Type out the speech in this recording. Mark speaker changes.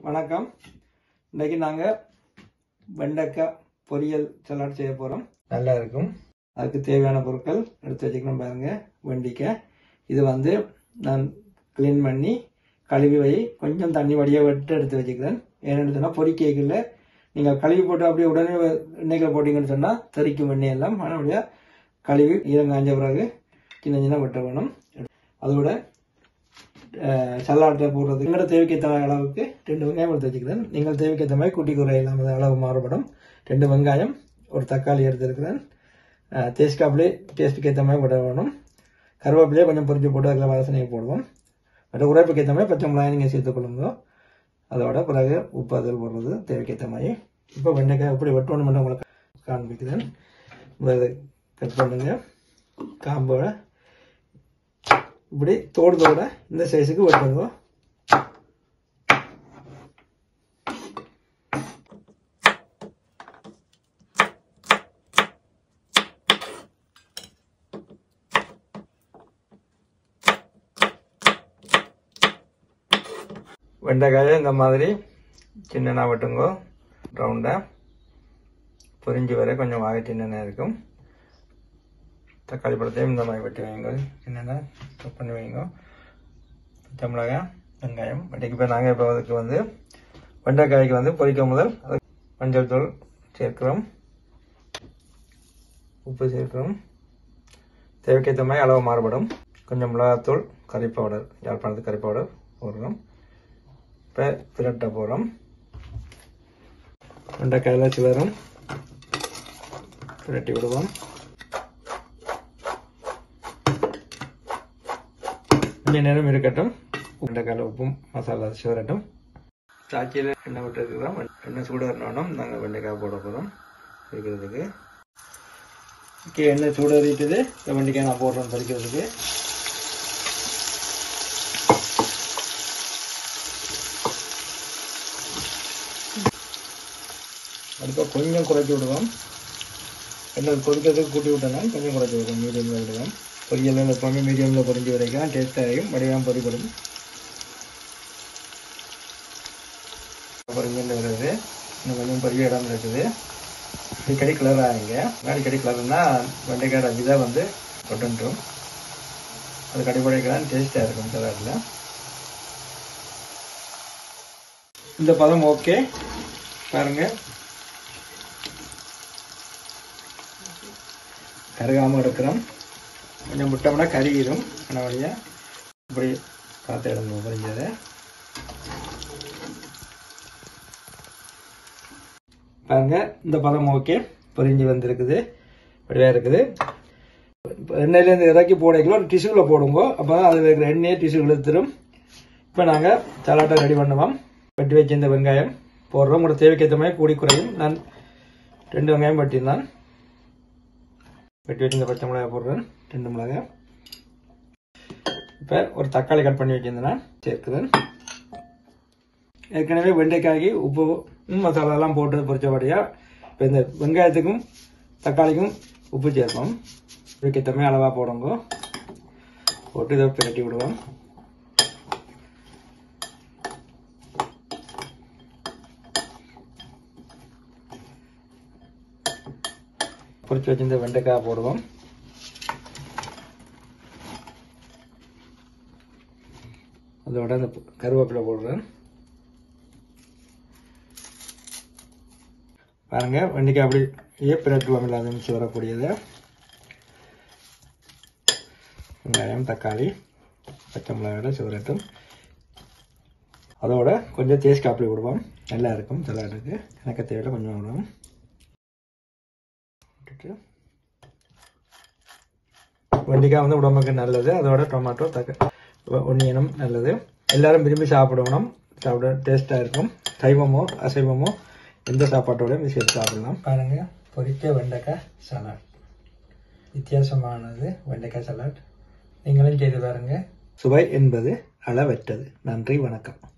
Speaker 1: வணக்கம் இன்றைக்கு நாங்கள் வெண்டைக்காய் பொரியல் சலாட் செய்ய போகிறோம் நல்லா இருக்கும் அதுக்கு தேவையான பொருட்கள் எடுத்து வச்சுக்கணும் பாருங்க வெண்டிக்காய் இது வந்து நான் க்ளீன் பண்ணி கழுவி வை கொஞ்சம் தண்ணி வடியாக விட்டு எடுத்து வச்சுக்கிறேன் ஏன்னு சொன்னால் பொரிக்கைகளில் நீங்கள் கழுவி போட்டு அப்படியே உடனே எண்ணெய்கள் போட்டிங்கன்னு சொன்னால் தெறிக்கும் எண்ணெய் எல்லாம் ஆனால் அப்படியே கழுவி ஈரம் காஞ்ச பிறகு சின்ன சின்ன வெட்ட வேணும் அதோட சல்லாட்டில் போடுறது எங்களோட தேவைக்கேற்ற அளவுக்கு ரெண்டு வெங்காயம் எடுத்து வச்சுக்கிறேன் நீங்கள் தேவைக்கேற்ற மாதிரி குட்டி குறை இல்லாமல் அளவு மாறுபடும் ரெண்டு வெங்காயம் ஒரு தக்காளி எடுத்துருக்கிறேன் தேஸ்காப்பிலே டேஸ்ட்டுக்கு ஏற்ற மாதிரி போட வேணும் கருவேப்பிலையே கொஞ்சம் பொரிஞ்சு போட்டு அதில் வாசனையை போடுவோம் மற்ற உரைப்புக்கு ஏற்ற மாதிரி பச்சை மிளகாய் நீங்கள் சேர்த்துக்கொள்ளுங்க அதோட பிறகு உப்பு அதில் போடுறது தேவைக்கேற்ற மாதிரி இப்போ வெண்டைக்காய் எப்படி வெட்டணும் மட்டும் உங்களுக்கு காண்பிக்கிறேன் முதல்ல கட் பண்ணுங்க காம்போட இப்படி தோடுதோட இந்த சைஸுக்கு வெட்டுங்க வெண்டைக்காயை இந்த மாதிரி சின்னனா வெட்டுங்கோ ரவுண்டாக பொரிஞ்சு வர கொஞ்சம் வாகை சின்னனா இருக்கும் தக்காளி பழத்தையும் இந்த மாதிரி வெட்டி வைங்க என்னென்ன கட் பண்ணி வைங்க பச்சை மிளகாய் வெங்காயம் வெட்டிக்கு இப்போ நாங்கள் இப்போ அதுக்கு வந்து வெண்டைக்காய்க்கு வந்து பொரிக்க முதல் அது மஞ்சள் தூள் சேர்க்கிறோம் உப்பு சேர்க்கிறோம் தேவைக்கேற்ற மாதிரி அளவு மாறுபடும் கொஞ்சம் மிளகாத்தூள் கறி பவுடர் யாழ்ப்பாணத்து கறி பவுடர் போடுறோம் இப்போ பிரட்டை போடுறோம் வெண்டைக்காயில் சிலரும் பிரட்டி விடுவோம் கொஞ்ச நேரம் இருக்கட்டும் வெண்டைக்காயில் உப்பும் மசாலா சிவரட்டும் சாட்சியில் எண்ணெய் விட்டுருக்கிறோம் எண்ணெய் சூடு வரணும் நாங்கள் வெண்டைக்காய் போட போகிறோம் இருக்கிறதுக்கு ஓகே எண்ணெய் சூடு ஏறிட்டுது இந்த வெண்டைக்காய் நான் போடுறோம் பறிக்கிறதுக்கு அடுப்பை கொஞ்சம் குறைச்சி விடுவோம் எண்ணெய் கொதிக்கிறதுக்கு கூட்டி விட்டோம்னா கொஞ்சம் குறைச்சி விடுவோம் மீடியமில் விடுவோம் பொரியல் எப்பவுமே மீடியமில் பொரிஞ்சு வரைக்கும் டேஸ்ட்டாகும் வடிவாக பொறிப்படும் பொரிஞ்சு வருது இன்னும் கொஞ்சம் பெரிய இடம் இருக்குது அடிக்கடி கிளர் ஆகுங்க அடிக்கடி கிளர்னா வெண்டைக்காய் ரஜிதா வந்து கொட்டுன்றோம் அது கடிப்படைக்கலாம் டேஸ்ட்டாக இருக்கும் சலாட்டில் இந்த பதம் ஓகே பாருங்க கருகாமல் எடுக்கிறோம் கொஞ்சம் விட்டோம்னா கருகிடும் ஆனால் வழியாக இப்படி பார்த்து இடணும் புரிஞ்சதை பாருங்க இந்த பதம் ஓகே பொரிஞ்சு வந்திருக்குது வடிவாக இருக்குது எண்ணெயிலேருந்து இறக்கி போடைங்களோ டிஷ்யூவில் போடுங்க அப்போ தான் அதில் இருக்கிற எண்ணெயை டிஷ்யூ இழுத்துடும் இப்போ நாங்கள் சலாட்டை ரெடி பண்ணுவோம் வெட்டி வச்ச இந்த வெங்காயம் போடுறோம் உங்களோட தேவைக்கேற்ற மாதிரி கூடி குறையும் நான் ரெண்டு வெங்காயம் வெட்டியிருந்தான் வெட்டி வச்சிருந்த பச்சை மிளகாய் போடுறேன் ரெண்டு மிளகாய் இப்போ ஒரு தக்காளி கட் பண்ணி வச்சிருந்தேன் சேர்க்குறேன் ஏற்கனவே வெண்டைக்காய்க்கு உப்பு மசாலாலாம் போட்டு பொரிச்சபடியாக இப்போ இந்த வெங்காயத்துக்கும் தக்காளிக்கும் உப்பு சேர்ப்போம் இதுக்கேற்றமே அளவாக போடுங்க போட்டு இதை பிரட்டி விடுவோம் பொரிச்சு வச்சிருந்த வெண்டைக்காய் போடுவோம் அதோட அந்த கருவேப்பிலை போடுறேன் பாருங்க வெண்டைக்காய் அப்படியே பிரட்டுவோம் இல்லாத மிச்சு வரக்கூடியது வெங்காயம் தக்காளி பச்சை மிளகாய் சிவரட்டும் அதோட கொஞ்சம் தேஸ் காப்பிளி விடுவோம் நல்லா இருக்கும் சலாடுக்கு எனக்கு தேவையில்ல கொஞ்சம் விடுவோம் விட்டுட்டு வெண்டைக்காய் வந்து உடம்புக்கு நல்லது அதோட டொமேட்டோ தக்க ஒன்னியனும் நல்லது எல்லாரும் விரும்பி சாப்பிடணும் சாப்பிட டேஸ்ட்டாக இருக்கும் சைவமோ அசைவமோ எந்த சாப்பாட்டோடையும் இது சேர்த்து சாப்பிடலாம் பாருங்க பொரிக்க வெண்டைக்காய் சலாட் வித்தியாசமானது வெண்டைக்காய் சலாட் நீங்களும் செய்து பாருங்க சுவை என்பது அளவற்றது நன்றி வணக்கம்